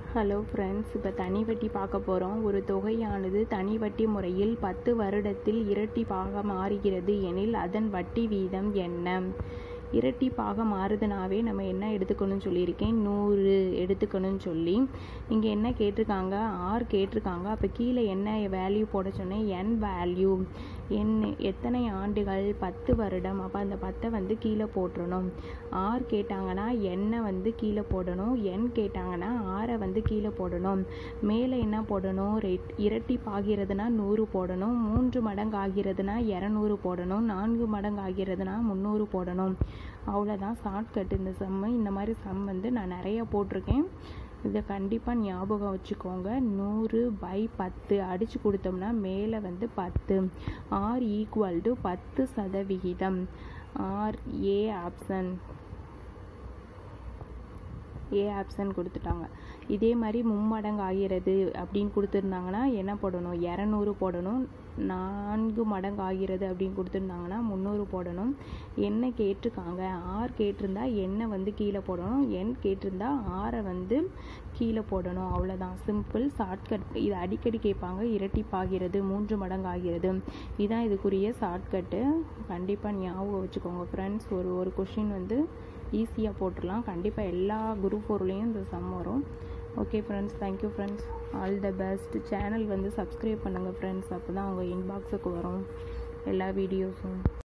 hello friends இப்போ தனி வட்டி பார்க்க போகிறோம் ஒரு தொகையானது தனி வட்டி முறையில் பத்து வருடத்தில் இரட்டிப்பாக மாறுகிறது எனில் அதன் வட்டி வீதம் என்ன இரட்டிப்பாக மாறுதுனாவே நம்ம என்ன எடுத்துக்கணும்னு சொல்லியிருக்கேன் நூறு எடுத்துக்கணும்னு சொல்லி இங்கே என்ன கேட்டிருக்காங்க ஆர் கேட்டிருக்காங்க அப்போ கீழே என்ன வேல்யூ போட சொன்னேன் என் வேல்யூ என் எத்தனை ஆண்டுகள் பத்து வருடம் அப்போ அந்த பத்தை வந்து கீழே போட்டுறணும் ஆர் கேட்டாங்கன்னா எண்ணை வந்து கீழே போடணும் என் கேட்டாங்கன்னா ஆரை வந்து கீழே போடணும் மேலே என்ன போடணும் ரெட் இரட்டிப்பாகிறதுனா நூறு போடணும் மூன்று மடங்கு ஆகிறதுனா இரநூறு போடணும் நான்கு மடங்கு ஆகிறதுனா முந்நூறு போடணும் அவ்வளோதான் ஷார்ட்கட் இந்த சம்மு இந்த மாதிரி சம் வந்து நான் நிறைய போட்டிருக்கேன் இதை கண்டிப்பாக ஞாபகம் வச்சுக்கோங்க நூறு பை பத்து அடித்து கொடுத்தோம்னா மேலே வந்து பத்து ஆர் ஈக்குவல் டு பத்து சதவிகிதம் or A option A option கொடுத்துட்டாங்க இதே மாதிரி மும்மடங்கு ஆகிறது அப்படின்னு கொடுத்துருந்தாங்கன்னா என்ன போடணும் இரநூறு போடணும் நான்கு மடங்கு ஆகிறது அப்படின்னு கொடுத்துருந்தாங்கன்னா முந்நூறு போடணும் என்ன கேட்டிருக்காங்க ஆர் கேட்டிருந்தா என்ன வந்து கீழே போடணும் என் கேட்டிருந்தா ஆரை வந்து கீழே போடணும் அவ்வளோதான் சிம்பிள் ஷார்ட்கட் இது அடிக்கடி கேட்பாங்க இரட்டிப்பாகிறது மூன்று மடங்கு ஆகிறது இதுதான் இதுக்குரிய ஷார்ட்கட்டு கண்டிப்பாக ஞாபகம் வச்சுக்கோங்க ஃப்ரெண்ட்ஸ் ஒரு ஒரு கொஷின் வந்து ஈஸியாக போட்டுடலாம் கண்டிப்பாக எல்லா குரூப் பொருளையும் இந்த சம் வரும் okay friends thank you friends all the best channel வந்து சப்ஸ்கிரைப் பண்ணுங்கள் ஃப்ரெண்ட்ஸ் அப்போ தான் உங்கள் இன்பாக்ஸுக்கு வரும் எல்லா வீடியோஸும்